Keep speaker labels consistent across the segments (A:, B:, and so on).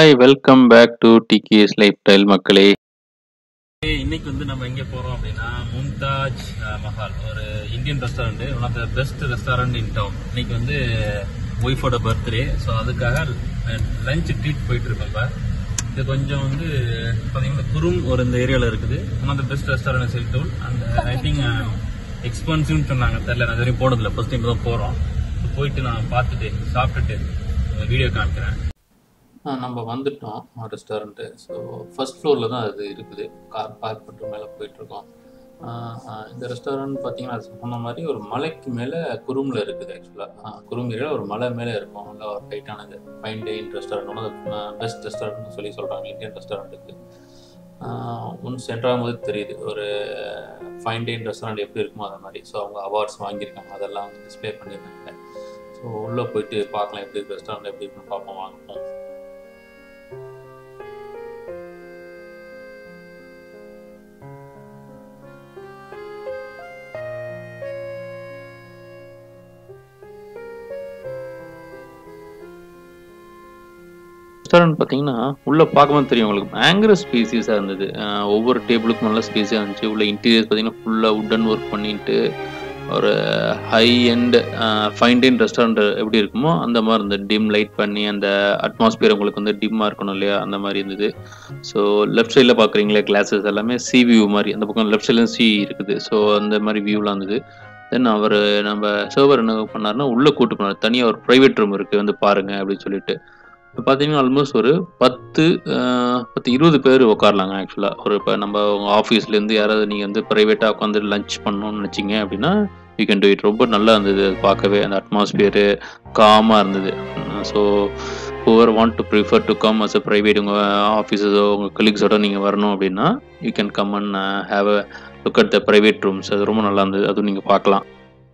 A: Hi welcome back to TKS Lifestyle மக்களே
B: இன்னைக்கு வந்து நம்ம எங்க போறோம் அப்படின்னா மும்தாஜ் அஹ், மஹால் ஒரு Indian restaurant one of the best restaurant in town இன்னைக்கு வந்து ஒய்ஃபோட பர்த்டே ஸோ அதுக்காக லஞ்ச் ட்ரீட் போயிட்டு இருக்கோம் இப்ப இது கொஞ்சம் வந்து பாத்தீங்கன்னா குரும் ஒரு இந்த ஏரியால இருக்குது one of the best restaurant in town அந்த ஐ திங்க் எக்ஸ்பென்சிவ்னு சொன்னாங்க தெரியல நான் இது வரையும் போனதில்ல ஃபர்ஸ்ட் டைம் தான் போறோம் So, போயிட்டு நான் பார்த்துட்டு சாப்பிட்டுட்டு வீடியோ காமிக்கிறேன்
A: நம்ம வந்துட்டோம் ரெஸ்டாரண்ட்டு ஸோ ஃபர்ஸ்ட் ஃப்ளோரில் தான் அது இருக்குது கார் பார்க் பண்ணிட்டு மேலே போயிட்டுருக்கோம் இந்த ரெஸ்டாரண்ட் பார்த்தீங்கன்னா அது சொன்ன மாதிரி ஒரு மலைக்கு மேலே குருமில் இருக்குது ஆக்சுவலாக குரும் ஏரியாவில் ஒரு மலை மேலே இருக்கும் நல்ல ஒரு ஹைட்டானது fine dine restaurant one of best ரெஸ்டாரண்ட்னு சொல்லி சொல்கிறாங்க இந்தியன் ரெஸ்டாரண்ட்டுக்கு ஒன்ஸ் சென்றாகும்போது தெரியுது ஒரு ஃபைன் டெயின் ரெஸ்டாரண்ட் எப்படி இருக்குமோ அது மாதிரி ஸோ அவங்க அவார்ட்ஸ் வாங்கியிருக்காங்க அதெல்லாம் வந்து டிஸ்ப்ளே பண்ணியிருக்காங்க ஸோ உள்ளே போயிட்டு பார்க்கலாம் எப்படி இருக்கு ரெஸ்டாரண்ட் எப்படி இருக்குன்னு பார்ப்போம் வாங்குவோம் ரெஸ்டாரண்ட் பார்த்தீங்கன்னா உள்ளே பார்க்கும்போது தெரியும் உங்களுக்கு பயங்கர ஸ்பீசியஸாக இருந்தது அஹ் ஒவ்வொரு டேபிளுக்கும் நல்ல ஸ்பேஸாக இருந்துச்சு உள்ள இன்டீரியர்ஸ் பார்த்தீங்கன்னா ஃபுல்லாக உட்டன் ஒர்க் பண்ணிட்டு ஒரு ஹை எண்ட் ஃபைன் ரெஸ்டாரண்ட் எப்படி இருக்குமோ அந்த மாதிரி இருந்தது டிம் லைட் பண்ணி அந்த அட்மாஸ்பியர் உங்களுக்கு வந்து டிம்மாக இருக்கணும் இல்லையா அந்த மாதிரி இருந்தது ஸோ லெஃப்ட் சைடில் பார்க்குறீங்களே கிளாஸஸ் எல்லாமே சி வியூ மாதிரி அந்த பக்கம் லெஃப்ட் சைட்லேயும் சி இருக்குது ஸோ அந்த மாதிரி வியூலாம் இருந்தது தென் அவர் நம்ம சர்வர் என்ன பண்ணாருன்னா உள்ளே கூட்டு போனார் தனியாக ஒரு ப்ரைவேட் ரூம் இருக்குது வந்து பாருங்க அப்படின்னு சொல்லிட்டு இப்போ பார்த்தீங்கன்னா ஆல்மோஸ்ட் ஒரு பத்து அஹ், பத்து இருபது பேர் உட்காரலாங்க ஆக்சுவலாக ஒரு இப்போ நம்ம உங்கள் ஆஃபீஸ்லேருந்து யாராவது நீங்கள் வந்து ப்ரைவேட்டாக உட்காந்து லஞ்ச் பண்ணணும்னு நினச்சிங்க அப்படின்னா யூ கேன் டூ இட் ரொம்ப நல்லா இருந்தது அது பார்க்கவே அந்த அட்மாஸ்பியரு காமாக இருந்தது so whoever want to prefer to come as a private உங்கள் ஆஃபீஸஸோ உங்கள் கலீக்ஸோட நீங்கள் வரணும் அப்படின்னா you can come and have a look at the private rooms அது ரொம்ப நல்லா இருந்தது அதுவும் நீங்கள் பார்க்கலாம்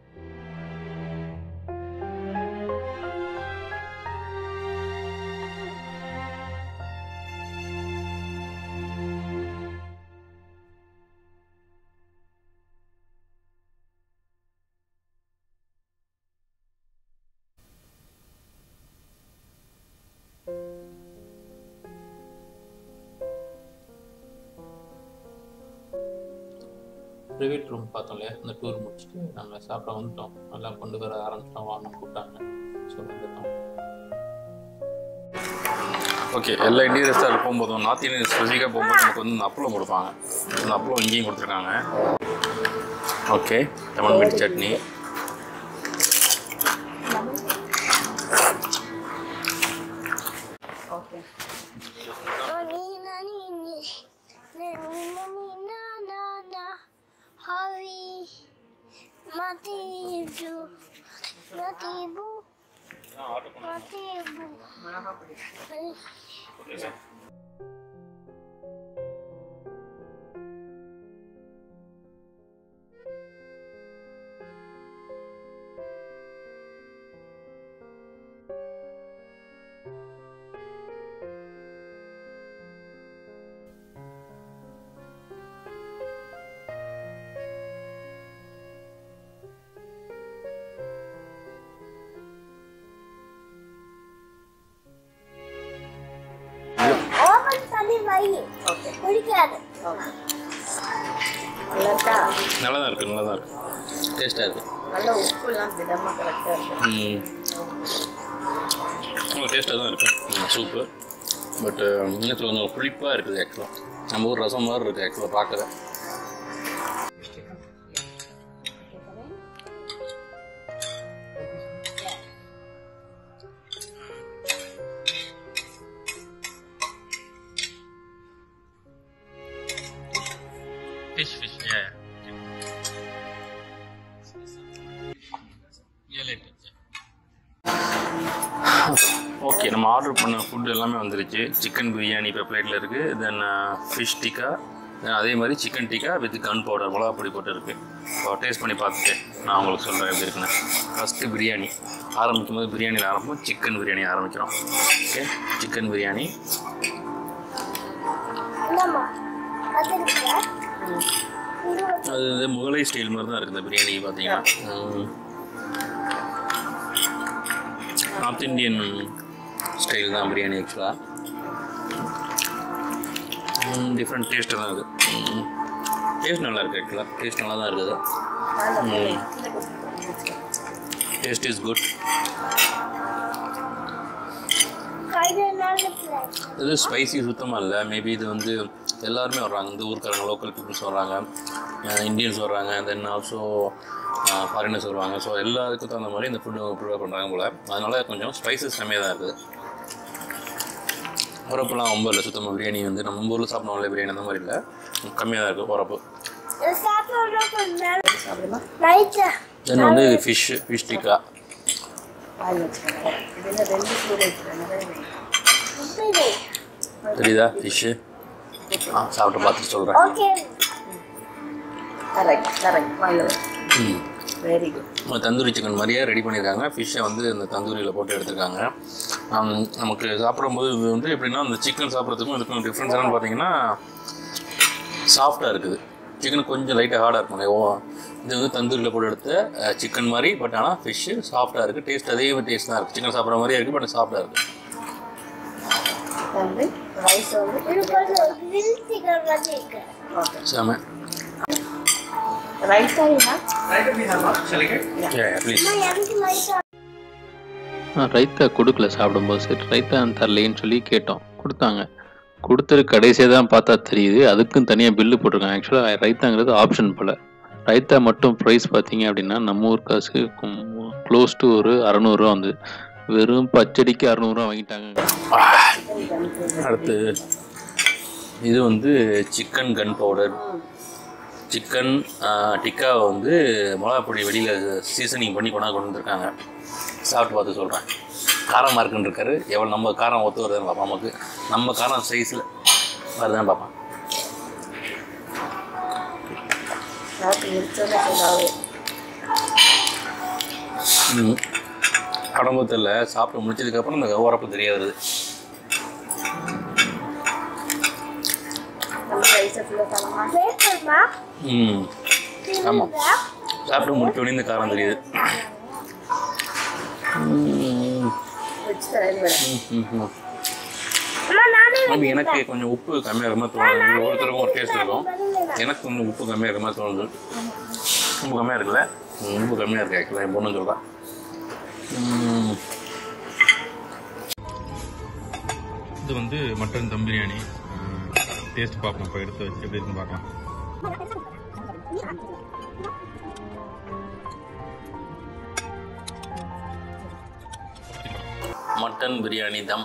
A: ப்ரைவேட் ரூம் பார்த்தோம் இல்லையா அந்த டூர் முடிச்சுட்டு நாங்கள் சாப்பிட வந்துட்டோம் நல்லா கொண்டு வர ஆரம்பிச்சிட்டோம் வாங்க கூப்பிட்டாங்க ஸோ வந்துட்டோம்
B: ஓகே எல்லா இந்தியன் ரெஸ்டாரண்ட் போகும்போதும் நார்த் இந்தியன் ஸ்பெசிஃபிக்காக போகும்போது நமக்கு வந்து இந்த அப்பளம் கொடுப்பாங்க இந்த அப்பளம் இங்கேயும் கொடுத்துருக்காங்க okay lemon mint chutney
C: Nina, Nini, Nina, Nina, Nana, Hari, Matibu, Matibu, Matibu. ஓவன் தண்ணி வை குடிக்காது
D: நல்லா இருக்கா
B: நல்லா தான் இருக்குது நல்லா தான் இருக்குது டேஸ்ட்டாக இருக்குது
D: நல்ல உப்புலாம் திடமாக கரெக்டாக இருக்கு
B: ம் டேஸ்ட்டாக தான் இருக்குது சூப்பு பட் இன்னத்தில் கொஞ்சம் புளிப்பாக இருக்குது ஆக்சுவலாக நம்ம ஊர் ரசம் மாதிரி இருக்குது ஆக்சுவலாக பார்க்கல Fish, fish, yeah. Yeah, later. Okay நம்ம ஆர்டர் பண்ண ஃபுட் எல்லாமே வந்துருச்சு சிக்கன் பிரியாணி இப்போ பிளேட்டில் இருக்குது தென் ஃபிஷ் டிக்கா தென் அதே மாதிரி chicken tikka with gunpowder மிளகா பொடி போட்டு இருக்குது ஸோ டேஸ்ட் பண்ணி பார்த்துட்டு நான் உங்களுக்கு சொல்கிறேன் எப்படி இருக்குன்னு ஃபஸ்ட்டு பிரியாணி ஆரம்பிக்கும் போது பிரியாணியில் ஆரம்பிப்போம் சிக்கன் பிரியாணி ஆரம்பிக்கிறோம் ஓகே சிக்கன் பிரியாணி
C: என்னம்மா கத்திரிக்கா
B: அது வந்து முகலை ஸ்டைல் மாதிரி தான் இருக்குது இந்த பிரியாணி பார்த்தீங்கன்னா நார்த் இந்தியன் ஸ்டைல் தான் பிரியாணி ஆக்சுவலாக
A: டிஃப்ரெண்ட் டேஸ்ட்டு தான் இருக்குது டேஸ்ட் நல்லா இருக்குது ஆக்சுவலாக டேஸ்ட் நல்லா தான் இருக்குது டேஸ்ட் இஸ் குட்
C: கையில பிள்ளை
A: இது ஸ்பைசி சுத்தமாக இல்லை மேபி இது வந்து எல்லாருமே வர்றாங்க இந்த ஊருக்காரங்க லோக்கல் பீப்புள்ஸ் வர்றாங்க இந்தியன்ஸ் வர்றாங்க தென் ஆல்சோ ஃபாரினர்ஸ் வருவாங்க ஸோ எல்லாருக்கும் தகுந்த மாதிரி இந்த ஃபுட்டு ப்ரிப்பேர் பண்ணுறாங்க போல் அதனால கொஞ்சம் ஸ்பைசஸ் கம்மியாக தான் இருக்குது உரப்புலாம் ரொம்ப இல்லை சுத்தமாக பிரியாணி வந்து நம்ம ஊரில் சாப்பிடுவோம்ல பிரியாணி அந்த மாதிரி இல்லை கம்மியாக தான் இருக்குது உரப்பு
C: சாப்பிட்றோம் கொஞ்ச நேரம்
D: சாப்பிடுமா
C: நைட்டு
A: தென் வந்து ஃபிஷ் ஃபிஷ் டிக்கா
D: வாங்கி வச்சுக்கோங்க இது என்ன ரெண்டு ஸ்பூன் வச்சுக்கோங்க
C: இப்படி
A: தெரியுதா ஃபிஷ்ஷு ஆ சாப்பிட்டு பார்த்துட்டு சொல்கிறேன்
C: ஓகே
D: கரெக்ட் கரெக்ட் வாங்க
A: ம்
D: வெரி குட்
A: நம்ம தந்தூரி சிக்கன் மாதிரியே ரெடி பண்ணியிருக்காங்க ஃபிஷ்ஷை வந்து இந்த தந்தூரியில் போட்டு எடுத்திருக்காங்க ஆம், நமக்கு சாப்பிடும்போது இது வந்து எப்படின்னா அந்த சிக்கன் சாப்பிட்றதுக்கும் இதுக்கும் டிஃப்ரென்ஸ் என்னன்னு பார்த்தீங்கன்னா சாஃப்டாக இருக்குது சிக்கன் கொஞ்சம் லைட்டாக ஹார்டாக இருக்கும் ஓ இது வந்து தந்தூரியில் போட்டு எடுத்த சிக்கன் மாதிரி பட் ஆனால் ஃபிஷ்ஷு சாஃப்டாக இருக்குது டேஸ்ட் அதே டேஸ்ட் தான் இருக்குது சிக்கன் சாப்பிட்ற மாதிரியே இருக்குது பட் சாஃப்டாக இருக்குது
D: வந்து ரைஸ் வந்து
C: இது கொஞ்சம் grill chicken மாதிரி இருக்கு
D: ஓகே
A: சாம
D: ரைஸ் ஆகினா
A: ப்ளீஸ்
C: அம்மா, எனக்கு லைட்டா
A: ரைத்தா கொடுக்கல சாப்பிடும்போது சரி ரைத்தா தரலைன்னு சொல்லி கேட்டோம் கொடுத்தாங்க கொடுத்தது கடைசியாக தான் பார்த்தா தெரியுது அதுக்கும் தனியாக பில்லு போட்டிருக்காங்க ஆக்சுவலாக ரைத்தாங்கிறது ஆப்ஷன் போல் ரைத்தா மட்டும் ப்ரைஸ் பார்த்தீங்க அப்படின்னா நம்ம ஊர் காசுக்கு க்ளோஸ் டு ஒரு அறநூறுவா வந்து வெறும் பச்சடிக்கு அறநூறுவா வாங்கிட்டாங்க அடுத்து இது வந்து சிக்கன் கன் பவுடர் சிக்கன் டிக்காவை வந்து மிளகா பொடி வெளியில் சீசனிங் பண்ணி கொண்டாந்து கொண்டு வந்திருக்காங்க சாப்பிட்டு பார்த்து சொல்கிறேன் காரமாக இருக்குன்னு இருக்காரு எவ்வளோ நம்ம காரம் ஒத்து வருதுன்னு பார்ப்போம் நமக்கு நம்ம காரம் சைஸில் வருதுன்னு பார்ப்போம்
D: சாப்பிட்டு முடிச்சோன்னே சொல்லாது
A: ம். உடம்பு தெரியல சாப்பிட்டு முடிச்சதுக்கப்புறம் இந்த உரப்பு தெரிய வருது
D: நம்ம ரைஸை ஃபுல்லாக தரமா
C: பேப்பர்மா
A: ம் ஆமாம் சாப்பிட்டு முடிச்ச உடனே இந்த காரம் தெரியுது ம்,
D: வச்சு தரேன் மேடம்
A: ம், ம், ம்.
C: அம்மா நானே
A: மேபி எனக்கு கொஞ்சம் உப்பு கம்மியாக இருக்க மாதிரி தோணுது ஒருத்தருக்கும் ஒரு டேஸ்ட் இருக்கும் எனக்கு கொஞ்சம் உப்பு கம்மியாக இருக்க மாதிரி தோணுது உப்பு கம்மியாக இருக்குல்ல ம், உப்பு கம்மியாக இருக்கு ஆக்சுவலாக என் பொண்ணு சொல்கிறேன் இது வந்து மட்டன் தம் பிரியாணி டேஸ்ட் பார்ப்போம் இப்போ எடுத்து வச்சு எப்படி இருக்குன்னு பார்க்கலாம் மட்டன் பிரியாணி தம்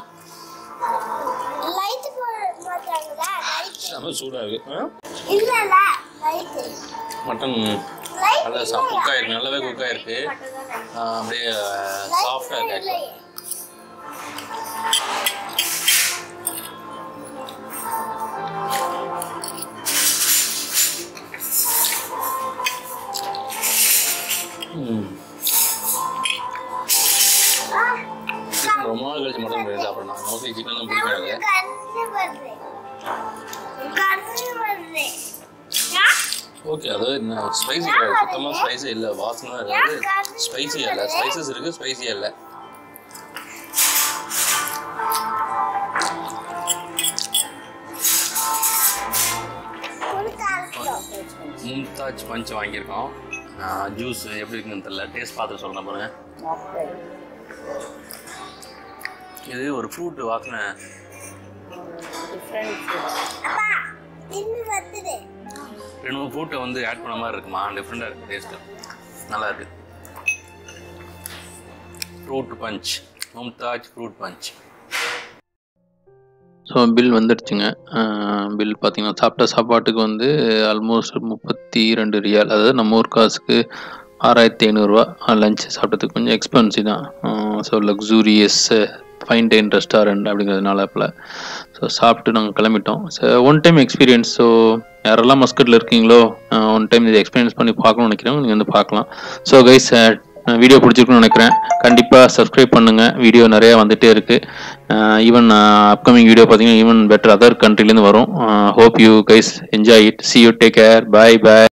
C: லைட் போட மாட்டாங்களா லைட்
A: செம சூடாக இருக்கு ஆ?
C: இல்லல லைட்
A: மட்டன்
C: லைட்
A: நல்லா சா குக் ஆயிருக்கு நல்லாவே குக் ஆயிருக்கு ஆ, அப்படியே சாஃப்டாக இருக்கு actually. ம் சிக்கன் ரொம்ப நாள் கழிச்சு மட்டன் பிரியாணி சாப்பிடணும் மோஸ்ட்லி சிக்கன் தான் பிடிக்காது
C: கண்ணு வருது கண்ணு வருது
A: ஓகே அது ஸ்பைசி கிடையாது சுத்தமாக ஸ்பைஸே இல்லை வாசனை இருக்காது ஸ்பைசியாக இல்லை ஸ்பைசஸ் இருக்குது ஸ்பைசியாக இல்லை மும்தாஜ் பஞ்ச் வாங்கியிருக்கோம் ஜூஸ் எப்படி இருக்குன்னு தெரியல டேஸ்ட் பார்த்து சொல்லணும் பாருங்க
D: ஓகே
A: இது ஒரு ஃப்ரூட் வாசனை
D: டிஃப்ரெண்ட்
C: அப்பா தின்னு வந்துடு
A: ரெண்டு மூணு ஃப்ரூட்டை வந்து ஆட் பண்ண மாதிரி இருக்குமா டிஃப்ரெண்டாக இருக்குது டேஸ்ட்டு நல்லா இருக்கு fruit punch Mumtaz fruit punch so bill வந்துடுச்சுங்க பில் பார்த்தீங்கன்னா சாப்பிட்ட சாப்பாட்டுக்கு வந்து ஆல்மோஸ்ட் முப்பத்தி ரெண்டு ரியால் அதாவது நம்ம ஊர் காசுக்கு ஆறாயிரத்தி ஐநூறுரூவா லஞ்ச் சாப்பிட்டதுக்கு கொஞ்சம் எக்ஸ்பென்சிவ் தான் so luxurious fine dine restaurant அப்படிங்கிறதுனால அப்பல ஸோ சாப்பிட்டு நாங்கள் கிளம்பிட்டோம் so one time experience so யாரெல்லாம் மஸ்கட்டில் இருக்கீங்களோ ஒன் டைம் இதை எக்ஸ்பீரியன்ஸ் பண்ணி பார்க்கணும்னு நினைக்கிறவங்க நீங்கள் வந்து பார்க்கலாம் ஸோ கைஸ் வீடியோ பிடிச்சிருக்குன்னு நினைக்கிறேன் கண்டிப்பாக சப்ஸ்கிரைப் பண்ணுங்கள் வீடியோ நிறையா வந்துகிட்டே இருக்குது ஈவன் அப்கமிங் வீடியோ பார்த்தீங்கன்னா ஈவன் பெட்டர் அதர் கண்ட்ரிலேருந்து வரும் hope you guys enjoy it see you take care bye bye